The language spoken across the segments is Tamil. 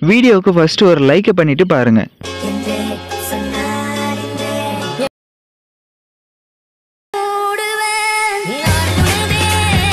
வீடியோவுக்கு ஃபஸ்ட்டு ஒரு லைக்கை பண்ணிவிட்டு பாருங்கள் எந்தே சொன்னாரிந்தே ஓடுவேன் நாடுவதே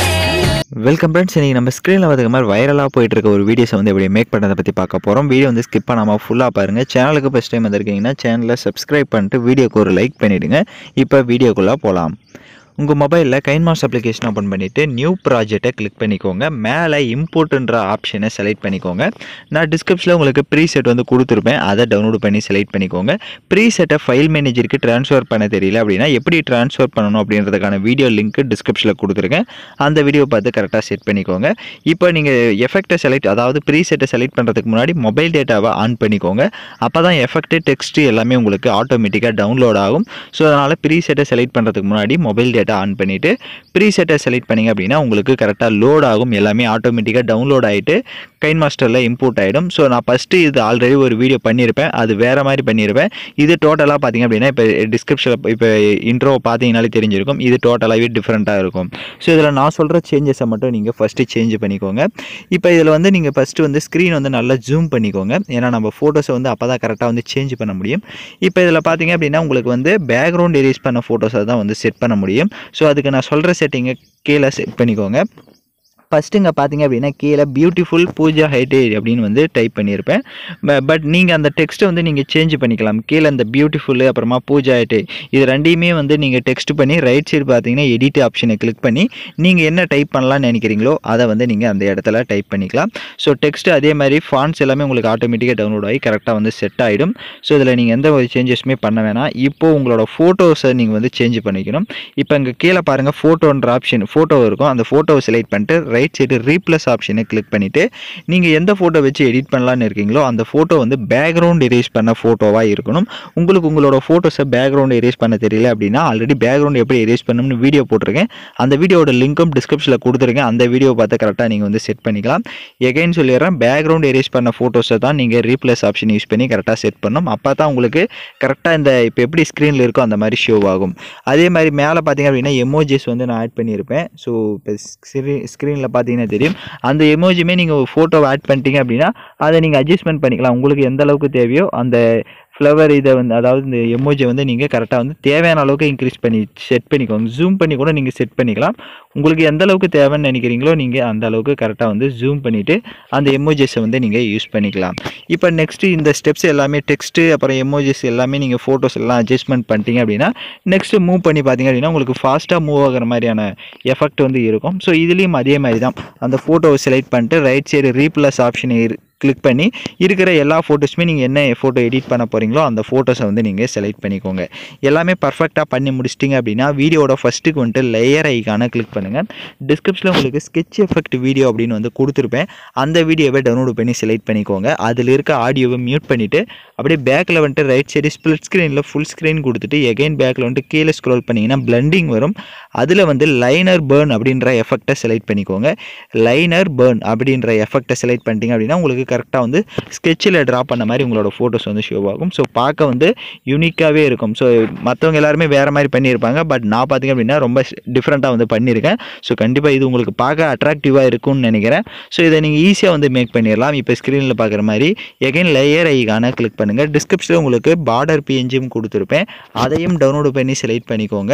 வெல்கம் ஃப்ரெண்ட்ஸ் இன்றைக்கி நம்ம ஸ்க்ரீனில் பார்த்துக்க மாதிரி வைரலாக போயிட்டு இருக்க ஒரு வீடியோஸை வந்து எப்படி மேக் பண்ணுறதை பற்றி பார்க்க போகிறோம் வீடியோ வந்து ஸ்கிப் பண்ணாமல் ஃபுல்லாக பாருங்கள் சேனலுக்கு ஃபஸ்ட் டைம் வந்திருக்கீங்கன்னா சேனலை சப்ஸ்கிரைப் பண்ணிட்டு வீடியோக்கு ஒரு லைக் பண்ணிவிடுங்க இப்போ வீடியோக்குள்ளே போகலாம் உங்கள் மொபைலில் கைன்மாஸ் அப்ளிகேஷன் ஓப்பன் பண்ணிவிட்டு நியூ ப்ராஜெக்டை கிளிக் பண்ணிக்கோங்க மேலே இம்போர்ட்டுன்ற ஆப்ஷனை செலக்ட் பண்ணிக்கோங்க நான் டிஸ்கிரிப்ஷனில் உங்களுக்கு ப்ரீசெட் வந்து கொடுத்துருப்பேன் அதை டவுன்லோட் பண்ணி செலக்ட் பண்ணிக்கோங்க ப்ரீசெட்டை ஃபைல் மேனேஜருக்கு ட்ரான்ஸ்ஃபர் பண்ண தெரியல அப்படின்னா எப்படி ட்ரான்ஸ்ஃபர் பண்ணணும் அப்படின்றதுக்கான வீடியோ லிங்க் டிஸ்கிரிப்ஷனில் கொடுத்துருக்கேன் அந்த வீடியோ பார்த்து கரெக்டாக செட் பண்ணிக்கோங்க இப்போ நீங்கள் எஃபெக்ட்டை செலக்ட் அதாவது ப்ரீசெட்டை செலக்ட் பண்ணுறதுக்கு முன்னாடி மொபைல் டேட்டாவை ஆன் பண்ணிக்கோங்க அப்போ தான் எஃபெக்ட்டு டெக்ஸ்ட்டு எல்லாமே உங்களுக்கு ஆட்டோமேட்டிக்காக டவுன்லோட் ஆகும் ஸோ அதனால் ப்ரீசெட்டை செலக்ட் பண்ணுறதுக்கு முன்னாடி மொபைல் டேட்டா ஆன் பண்ணிவிட்டு ப்ரீசெட்டை செலக்ட் பண்ணிங்க அப்படின்னா உங்களுக்கு கரெக்டாக லோட் ஆகும் எல்லாமே ஆட்டோமேட்டிக்காக டவுன்லோட் ஆகிட்டு கைன் மாஸ்டரில் இம்போர்ட் ஆகிடும் ஸோ நான் ஃபஸ்ட்டு இது ஆல்ரெடி ஒரு வீடியோ பண்ணியிருப்பேன் அது வேறு மாதிரி பண்ணியிருப்பேன் இது டோட்டலாக பார்த்தீங்க அப்படின்னா இப்போ டிஸ்கிரிப்ஷனில் இப்போ இன்ட்ரோ பார்த்தீங்கனாலே தெரிஞ்சிருக்கும் இது டோட்டலாகவே டிஃப்ரெண்ட்டாக இருக்கும் ஸோ இதில் நான் சொல்கிற சேஞ்சஸை மட்டும் நீங்கள் ஃபஸ்ட்டு சேஞ்ச் பண்ணிக்கோங்க இப்போ இதில் வந்து நீங்கள் ஃபஸ்ட்டு வந்து ஸ்க்ரீன் வந்து நல்லா ஜூம் பண்ணிக்கோங்க ஏன்னா நம்ம ஃபோட்டோஸை வந்து அப்போ தான் கரெக்டாக வந்து சேஞ்ச் பண்ண முடியும் இப்போ இதில் பார்த்தீங்க அப்படின்னா உங்களுக்கு வந்து பேக்ரவுண்ட் எரேஸ் பண்ண ஃபோட்டோஸை தான் வந்து செட் பண்ண முடியும் ஸோ அதுக்கு நான் சொல்கிற செட்டிங்கை கீழே செட் பண்ணிக்கோங்க ஃபஸ்ட்டு இங்கே பார்த்தீங்க அப்படின்னா கீழே பியூட்டிஃபுல் பூஜா ஹைட்டே அப்படின்னு வந்து டைப் பண்ணியிருப்பேன் பட் நீங்கள் அந்த டெக்ஸ்ட்டை வந்து நீங்கள் சேஞ்ச் பண்ணிக்கலாம் கீழே அந்த பியூட்டிஃபுல் அப்புறமா பூஜா ஹைட்டே இது ரெண்டையுமே வந்து நீங்கள் டெக்ஸ்ட் பண்ணி ரைட் சைடு பார்த்தீங்கன்னா எடிட் ஆப்ஷனை கிளிக் பண்ணி நீங்கள் என்ன டைப் பண்ணலாம்னு நினைக்கிறீங்களோ அதை வந்து நீங்கள் அந்த இடத்துல டைப் பண்ணிக்கலாம் ஸோ டெக்ஸ்ட் அதே மாதிரி ஃபான்ஸ் எல்லாமே உங்களுக்கு ஆட்டோமேட்டிக்காக டவுன்லோட் ஆகி கரெக்டாக வந்து செட் ஆகிடும் ஸோ இதில் நீங்கள் எந்த ஒரு சேஞ்சஸுமே பண்ண வேணாம் இப்போது உங்களோட ஃபோட்டோஸை நீங்கள் வந்து சேஞ்ச் பண்ணிக்கணும் இப்போ இங்கே கீழே பாருங்கள் ஃபோட்டோன்ற ஆப்ஷன் ஃபோட்டோ இருக்கும் அந்த ஃபோட்டோவை செலக்ட் பண்ணிட்டு ரைட் சைடு ரீப்ளஸ் ஆப்ஷனை கிளிக் பண்ணிவிட்டு நீங்கள் எந்த ஃபோட்டோ வச்சு எடிட் பண்ணலான்னு இருக்கீங்களோ அந்த ஃபோட்டோ வந்து பேக்ரவுண்ட் எரேஸ் பண்ண ஃபோட்டோவாக இருக்கணும் உங்களுக்கு உங்களோட ஃபோட்டோஸை பேக்ரவுண்ட் எரேஸ் பண்ண தெரியல அப்படின்னா ஆல்ரெடி பேக்ரவுண்ட் எப்படி எரேஸ் பண்ணணும்னு வீடியோ போட்டிருக்கேன் அந்த வீடியோட லிங்க்கும் டிஸ்கிரிப்ஷனில் கொடுத்துருக்கேன் அந்த வீடியோ பார்த்து கரெக்டாக நீங்கள் வந்து செட் பண்ணிக்கலாம் எகைன் சொல்லிடுறேன் பேக்ரவுண்ட் எரேஸ் பண்ண ஃபோட்டோஸை தான் நீங்கள் ரீப்ளஸ் ஆப்ஷன் யூஸ் பண்ணி கரெக்டாக செட் பண்ணணும் அப்போ தான் உங்களுக்கு கரெக்டாக இந்த இப்போ எப்படி ஸ்க்ரீனில் இருக்கோ அந்த மாதிரி ஷோ ஆகும் அதே மாதிரி மேலே பார்த்தீங்க அப்படின்னா எமோஜிஸ் வந்து நான் ஆட் பண்ணியிருப்பேன் ஸோ இப்போ ஸ்க்ரீனில் பார்த்தீங்கன்னா தெரியும் அந்த எமோஜியுமே நீங்கள் ஃபோட்டோவை ஆட் பண்ணிட்டீங்க அப்படின்னா அதை நீங்கள் அட்ஜஸ்ட்மெண்ட் பண்ணிக்கலாம் உங்களுக்கு எந்த அளவுக்கு தேவையோ அந்த ஃப்ளவர் இதை வந்து அதாவது இந்த எமோஜி வந்து நீங்கள் கரெக்டாக வந்து தேவையான அளவுக்கு இன்க்ரீஸ் பண்ணி செட் பண்ணிக்கோங்க ஜூம் பண்ணி கூட நீங்கள் செட் பண்ணிக்கலாம் உங்களுக்கு எந்த அளவுக்கு தேவைன்னு நினைக்கிறீங்களோ நீங்கள் அந்த அளவுக்கு கரெக்டாக வந்து ஜூம் பண்ணிவிட்டு அந்த எமோஜிஸை வந்து நீங்கள் யூஸ் பண்ணிக்கலாம் இப்போ நெக்ஸ்ட்டு இந்த ஸ்டெப்ஸ் எல்லாமே டெக்ஸ்ட்டு அப்புறம் எமோஜிஸ் எல்லாமே நீங்கள் ஃபோட்டோஸ் எல்லாம் அட்ஜஸ்ட்மெண்ட் பண்ணிட்டீங்க அப்படின்னா நெக்ஸ்ட்டு மூவ் பண்ணி பார்த்தீங்க அப்படின்னா உங்களுக்கு ஃபாஸ்ட்டாக மூவ் ஆகிற மாதிரியான எஃபெக்ட் வந்து இருக்கும் ஸோ இதுலேயும் அதே மாதிரி தான் அந்த ஃபோட்டோவை செலக்ட் பண்ணிட்டு right side replace option click பண்ணி இருக்கிற எல்லா ஃபோட்டோஸுமே நீங்கள் என்ன ஃபோட்டோ எடிட் பண்ண போகிறீங்களோ அந்த ஃபோட்டோஸை வந்து நீங்கள் செலக்ட் பண்ணிக்கோங்க எல்லாமே பர்ஃபெக்டாக பண்ணி முடிச்சிட்டிங்க அப்படின்னா வீடியோட ஃபஸ்ட்டுக்கு வந்துட்டு லேயர் ஐக்கான கிளிக் பண்ணுங்கள் டிஸ்கிரிப்ஷனில் உங்களுக்கு ஸ்கெட்ச் எஃபெக்ட் வீடியோ அப்படின்னு வந்து கொடுத்துருப்பேன் அந்த வீடியோவை டவுன்லோட் பண்ணி செலக்ட் பண்ணிக்கோங்க அதில் இருக்க ஆடியோவை மியூட் பண்ணிவிட்டு அப்படியே பேக்கில் வந்துட்டு ரைட் சைடு ஸ்ப்ளிட் ஸ்க்ரீனில் ஃபுல் ஸ்க்ரீன் கொடுத்துட்டு எகைன் பேக்கில் வந்துட்டு கீழே ஸ்க்ரோல் பண்ணிங்கன்னா பிளண்டிங் வரும் அதில் வந்து லைனர் பேர்ன் அப்படின்ற எஃபெக்டை செலக்ட் பண்ணிக்கோங்க லைனர் பேர்ன் அப்படின்ற எஃபெக்டை செலக்ட் பண்ணிட்டீங்க அப்படின்னா உங்களுக்கு கரெக்டாக வந்து ஸ்கெட்சில் ட்ரா பண்ண மாதிரி உங்களோட ஃபோட்டோஸ் வந்து ஷோ ஆகும் ஸோ பார்க்க வந்து யூனிக்காகவே இருக்கும் ஸோ மற்றவங்க எல்லாருமே வேறு மாதிரி பண்ணியிருப்பாங்க பட் நான் பார்த்தீங்க அப்படின்னா ரொம்ப டிஃப்ரெண்ட்டாக வந்து பண்ணியிருக்கேன் ஸோ கண்டிப்பாக இது உங்களுக்கு பார்க்க அட்ராக்டிவாக இருக்கும்னு நினைக்கிறேன் ஸோ இதை நீங்கள் ஈஸியாக வந்து மேக் பண்ணிடலாம் இப்போ ஸ்க்ரீனில் பார்க்குற மாதிரி எகைன் லேயர் ஐக்கான கிளிக் பண்ணுங்கள் டிஸ்கிரிப்ஷனில் உங்களுக்கு பார்டர் பிஎன்ஜியும் கொடுத்துருப்பேன் அதையும் டவுன்லோடு பண்ணி செலக்ட் பண்ணிக்கோங்க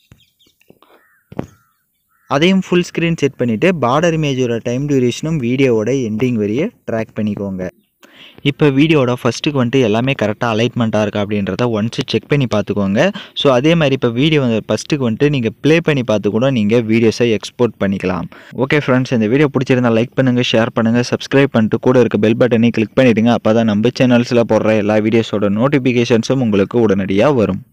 அதையும் ஃபுல் ஸ்க்ரீன் செட் பண்ணிவிட்டு பார்டர் இமேஜோட டைம் டியூரேஷனும் வீடியோவோட எண்டிங் வரைய ட்ராக் பண்ணிக்கோங்க இப்போ வீடியோட ஃபஸ்ட்டுக்கு வந்துட்டு எல்லாமே கரெக்டாக அலைட்மெண்ட்டாக இருக்கா அப்படின்றத ஒன்ஸ் செக் பண்ணி பார்த்துக்கோங்க ஸோ அதே மாதிரி இப்போ வீடியோ வந்து ஃபஸ்ட்டுக்கு வந்துட்டு நீங்கள் ப்ளே பண்ணி பார்த்து கூட நீங்கள் வீடியோஸை எக்ஸ்போர்ட் பண்ணிக்கலாம் ஓகே ஃப்ரெண்ட்ஸ் இந்த வீடியோ பிடிச்சிருந்தா லைக் பண்ணுங்கள் ஷேர் பண்ணுங்கள் சப்ஸ்கிரைப் பண்ணிட்டு கூட இருக்க பெல் பட்டனை கிளிக் பண்ணிவிடுங்க அப்போ தான் நம்ம சேனல்ஸில் போடுற எல்லா வீடியோஸோட நோட்டிஃபிகேஷன்ஸும் உங்களுக்கு உடனடியாக வரும்